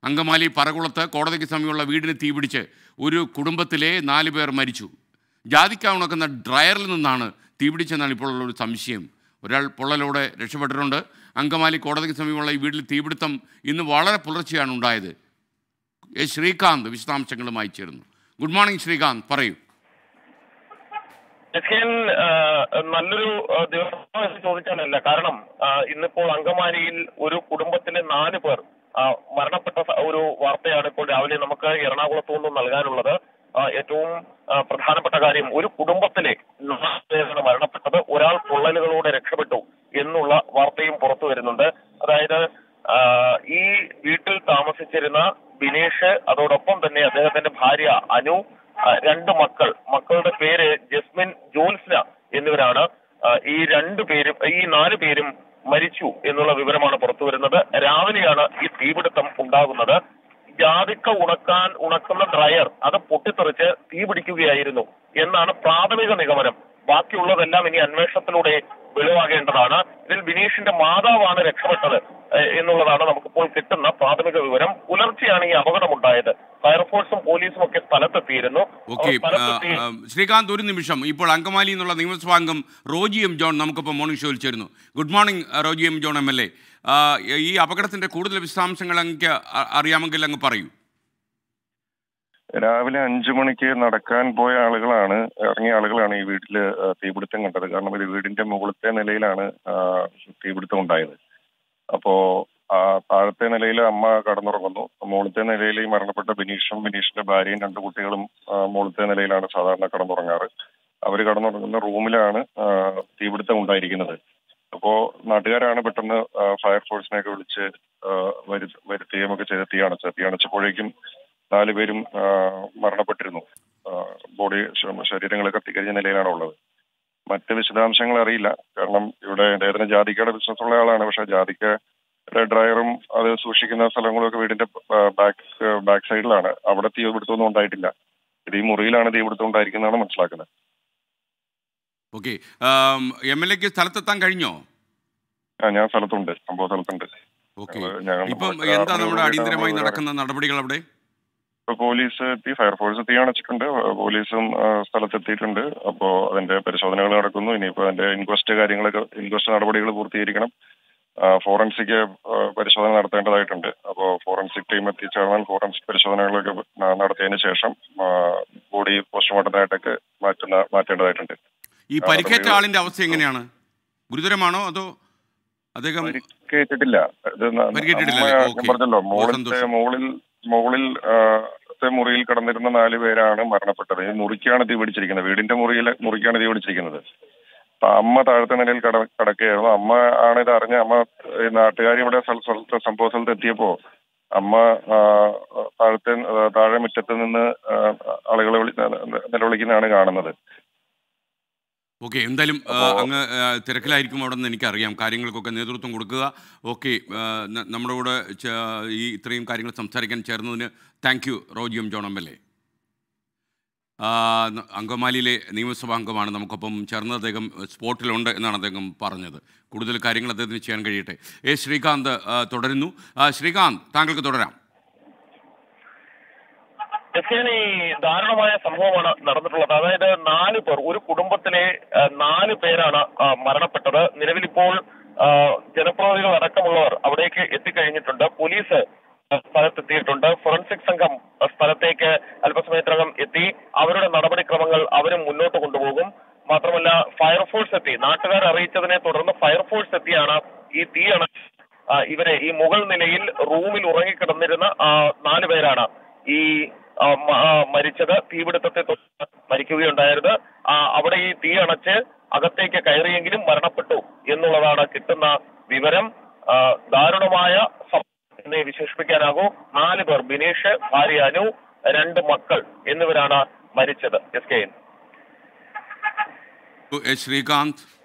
അങ്കമാലി പറകുളത്ത് കോടതിക്ക് സമീപമുള്ള വീടിന് തീപിടിച്ച് ഒരു കുടുംബത്തിലെ നാല് പേർ മരിച്ചു ജാതിക്ക ഉണക്കുന്ന ഡ്രയറിൽ നിന്നാണ് തീപിടിച്ചെന്നാണ് ഇപ്പോൾ ഉള്ള ഒരു സംശയം ഒരാൾ പൊള്ളലോടെ രക്ഷപ്പെട്ടിട്ടുണ്ട് അങ്കമാലി കോടതിക്ക് സമീപമുള്ള ഈ വീട്ടിൽ തീപിടുത്തം ഇന്ന് വളരെ പുലർച്ചെയാണ് ഉണ്ടായത് എ ശ്രീകാന്ത് വിശദാംശങ്ങളുമായി ചേരുന്നു ഗുഡ് മോർണിംഗ് ശ്രീകാന്ത് പറയൂ എസ്കെൻ നല്ലൊരു ആ, ദിവസം എന്ന് ചോദിച്ചാലല്ല കാരണം ആ, ഇന്നിപ്പോൾ അങ്കമാലിയിൽ ഒരു കുടുംബത്തിലെ നാല് പേർ ആ, മരണപ്പെട്ട സ- ഒരു വാർത്തയാണ് ഇപ്പോൾ രാവിലെ നമുക്ക് എറണാകുളത്തു നിന്നും നൽകാനുള്ളത് ആ, ഏറ്റവും ആ, പ്രധാനപ്പെട്ട കാര്യം ഒരു കുടുംബത്തിലെ നാല് പേരാണ് മരണപ്പെട്ടത് ഒരാൾ പൊള്ളലുകളോടെ രക്ഷപ്പെട്ടു എന്നുള്ള വാർത്തയും പുറത്തു വരുന്നുണ്ട് അതായത് ആ, ഈ വീട്ടിൽ താമസിച്ചിരുന്ന ബിനേഷ് അതോടൊപ്പം തന്നെ അദ്ദേഹത്തിന്റെ ഭാര്യ അനു ആ, രണ്ട് മക്കൾ മക്കളുടെ പേര് ജസ്മിൻ ജോൽസ്ന എന്നിവരാണ് ആ, ഈ രണ്ടു പേരും ഈ നാല് പേരും മരിച്ചു എന്നുള്ള വിവരമാണ് പുറത്തു വരുന്നത് രാവിലെയാണ് ഈ തീപിടുത്തം ഉണ്ടാകുന്നത് ജാതിക്ക ഉണക്കാൻ ഉണക്കുന്ന ഡ്രയർ അത് പൊട്ടിത്തെറിച്ച് തീ പിടിക്കുകയായിരുന്നു എന്നാണ് പ്രാഥമിക നിഗമനം ബാക്കിയുള്ളതെല്ലാം ഇനി അന്വേഷണത്തിലൂടെ വെളിവാകേണ്ടതാണ് ഇതിൽ ബിനീഷിന്റെ മാതാവാണ് രക്ഷപ്പെട്ടത് ഏഹ് എന്നുള്ളതാണ് നമുക്കിപ്പോൾ കിട്ടുന്ന പ്രാഥമിക വിവരം പുലർച്ചെയാണ് ഈ അപകടമുണ്ടായത് ഫയർഫോഴ്സും പോലീസും ഒക്കെ സ്ഥലത്തെത്തിയിരുന്നു ഓക്കെ അവർ സ്ഥലത്തെത്തി ശ്രീകാന്ത് ഒരു നിമിഷം ഇപ്പോൾ അങ്കമാലി എന്നുള്ള നിയമസഭാ അംഗം റോജി എം ജോൺ നമുക്കിപ്പോൾ മോർണിംഗ് ഷോയിൽ ചേരുന്നു ഗുഡ് മോർണിംഗ് ആ, Roji M John M L A ഈ അപകടത്തിന്റെ കൂടുതൽ വിശദാംശങ്ങൾ അങ്ങ് അറിയാമെങ്കിൽ അങ്ങ് പറയൂ രാവിലെ അഞ്ചു മണിക്ക് നടക്കാൻ പോയ ആളുകളാണ് ഇറങ്ങിയ ആളുകളാണ് ഈ വീട്ടില് ആ, തീപിടുത്തം കണ്ടത് കാരണം ഇത് വീടിന്റെ മുകളിലത്തെ നിലയിലാണ് ആ, തീപിടുത്തം ഉണ്ടായത് അപ്പോ ആ താഴത്തെ നിലയിൽ അമ്മ കടന്നുറങ്ങുന്നു മുകളിലത്തെ നിലയിൽ ഈ മരണപ്പെട്ട ബിനീഷും ബിനീഷിന്റെ ഭാര്യയും രണ്ട് കുട്ടികളും ആ, മുകളിലത്തെ നിലയിലാണ് സാധാരണ കടന്നുറങ്ങാറ് അവർ കടന്നുറങ്ങുന്ന റൂമിലാണ് ആ, തീപിടുത്തം ഉണ്ടായിരിക്കുന്നത് അപ്പോ നാട്ടുകാരാണ് പെട്ടെന്ന് ആ, ഫയർഫോഴ്സിനെയൊക്കെ വിളിച്ച് ആ, വരു- വരുത്തുകയും ഒക്കെ ചെയ്ത് തീ അണച്ചത് തീ അണച്ചപ്പോഴേക്കും നാലുപേരും ആ, മരണപ്പെട്ടിരുന്നു ആ, ബോഡി ശ- ശരീരങ്ങൾ കത്തിക്കരിഞ്ഞ നിലയിലാണ് ഉള്ളത് മറ്റ് വിശദാംശങ്ങൾ അറിയില്ല കാരണം ഇവിടെ അദ്ദേഹത്തിന് ജാതിക്കയുടെ ബിസിനസ് ഉള്ള ആളാണ് പക്ഷെ ജാതിക്കയുടെ ഡ്രയറും അത് സൂക്ഷിക്കുന്ന സ്ഥലങ്ങളും ഒക്കെ വീടിന്റെ ബാക്ക് ബാക്ക് സൈഡിലാണ് അവിടെ തീപിടുത്തമൊന്നും ഉണ്ടായിട്ടില്ല ഇത് ഈ മുറിയിലാണ് തീപിടുത്തം ഉണ്ടായിരിക്കുന്നതാണ് മനസ്സിലാക്കുന്നത് ഓക്കെ എം എൽ എക്ക് സ്ഥലത്തെത്താൻ കഴിഞ്ഞോ ആ, ഞാൻ സ്ഥലത്തുണ്ട് സംഭവ സ്ഥലത്തുണ്ട് ഓക്കെ ഞങ്ങൾ- ഞങ്ങൾ ഇപ്പം നമ്മുടെ എന്താ നമ്മുടെ ആറുമണിയോടെ അടിയന്തരമായി നമ്മൾ നടക്കുന്ന നടപടികൾ അവിടെ ഇപ്പൊ പോലീസ് എത്തി ഫയർഫോഴ്സ് തീ അണച്ചിട്ടുണ്ട് പോലീസും ആ, സ്ഥലത്തെത്തിയിട്ടുണ്ട് അപ്പോ അതിന്റെ പരിശോധനകൾ നടക്കുന്നു ഇനിയിപ്പോ അതിന്റെ ഇൻക്വസ്റ്റ് കാര്യങ്ങളൊക്കെ ഇൻക്വസ്റ്റ് നടപടികൾ പൂർത്തീകരിക്കണം ആ, ഫോറൻസിക് ആ, പരിശോധന നടത്തേണ്ടതായിട്ടുണ്ട് അപ്പോൾ ഫോറൻസിക് ടീം എത്തിച്ചേർന്നാൽ ഫോറൻസിക് പരിശോധനകളൊക്കെ ന- നടത്തിയതിന് ശേഷം ആ, ബോഡി പോസ്റ്റ്മോർട്ടമായിട്ടൊക്കെ മാറ്റുന്ന മാറ്റേണ്ടതായിട്ടുണ്ട് ഈ പരിക്കേറ്റ ആളിന്റെ അവസ്ഥ എങ്ങനെയാണ് ഗുരുതരമാണോ അതോ അദ്ദേഹം കേട്ടിട്ടില്ല ഇത് ന- പരിക്കേറ്റിട്ടില്ല അമ്മ അല്ലേ? ഞാൻ ഓക്കേ. പറഞ്ഞല്ലോ ഓ, മുകളിലത്തെ സന്തോഷം. മുകളിൽ മുകളിൽ ആ, ത്തെ മുറിയിൽ കിടന്നിരുന്ന നാല് പേരാണ് മരണപ്പെട്ടത് ഈ മുറിക്കാണ് തീ പിടിച്ചിരിക്കുന്നത് വീടിന്റെ മുറിയിൽ മുറിക്കാണ് തീ പിടിച്ചിരിക്കുന്നത് അപ്പൊ അമ്മ താഴത്തെ നിലയിൽ കട കിടക്കുകയായിരുന്നു അമ്മ ആണ് ഇത് അറിഞ്ഞ അമ്മ ഈ നാട്ടുകാർ ഇവിടെ സ്ഥല- സ്ഥലത്ത് സംഭവ സ്ഥലത്ത് എത്തിയപ്പോ അമ്മ ആ, താഴത്തെ ആ, താഴെ മുറ്റത്ത് നിന്ന് ആ, ആളുകളെ വിളി നിലവിളിക്കുന്നതാണ് കാണുന്നത് ഓക്കെ എന്തായാലും ആ, അപ്പോ- അങ്ങ് ആ, തിരക്കിലായിരിക്കും അവിടെ നിന്ന് എനിക്കറിയാം കാര്യങ്ങൾക്കൊക്കെ നേതൃത്വം കൊടുക്കുക ഓക്കെ ആ, ന- നമ്മുടെ കൂടെ ച- ഈ ഇത്രയും കാര്യങ്ങൾ സംസാരിക്കാൻ ചേർന്നതിന് thank you Roji M John M L A ആ, ന- അങ്കമാലിയിലെ നിയമസഭാ അംഗമാണ് നമുക്കൊപ്പം ചേർന്ന് അദ്ദേഹം സ്പോട്ടിലുണ്ട് എന്നാണ് അദ്ദേഹം പറഞ്ഞത് കൂടുതൽ കാര്യങ്ങൾ അദ്ദേഹത്തിന് ചെയ്യാൻ കഴിയട്ടെ എ ശ്രീകാന്ത് ആ, തുടരുന്നു ആ, ശ്രീകാന്ത് താങ്കൾക്ക് തുടരാം എസ്കേൻ ഈ ദാരുണമായ സംഭവമാണ് നടന്നിട്ടുള്ളത് അതായത് നാല് പേർ ഒരു കുടുംബത്തിലെ ആ, നാല് പേരാണ് ആ, മരണപ്പെട്ടത് നിലവിലിപ്പോൾ ആ, ജനപ്രതിനിധികൾ അടക്കമുള്ളവർ അവിടേക്ക് എത്തിക്കഴിഞ്ഞിട്ടുണ്ട് പോലീസ് ആ, സ്ഥലത്തെത്തിയിട്ടുണ്ട് ഫോറൻസിക് സംഘം ആ, സ്ഥലത്തേക്ക് അല്പസമയത്തിനകം എത്തി അവരുടെ നടപടിക്രമങ്ങൾ അവരും മുന്നോട്ട് കൊണ്ടുപോകും മാത്രമല്ല ഫയർഫോഴ്സ് എത്തി നാട്ടുകാർ അറിയിച്ചതിനെ തുടർന്ന് ഫയർഫോഴ്സ് എത്തിയാണ് ഈ തീ അണ ആ, ഇവരെ ഈ മുകൾ നിലയിൽ റൂമിൽ ഉറങ്ങിക്കിടന്നിരുന്ന ആ, നാല് പേരാണ് ഈ ആ, മ- ആ, മരിച്ചത് തീപിടുത്തത്തെ തുടർന്ന് മരിക്കുകയുണ്ടായത് ആ, അവിടെ ഈ തീ അണച്ച് അകത്തേക്ക് കയറിയെങ്കിലും മരണപ്പെട്ടു എന്നുള്ളതാണ് കിട്ടുന്ന വിവരം ആ, ദാരുണമായ സംഭവം എന്ന് വിശേഷിപ്പിക്കാനാകൂ നാല് പേർ ബിനീഷ് ഭാര്യ അനു രണ്ട് മക്കൾ എന്നിവരാണ് മരിച്ചത് S K N A Srikanth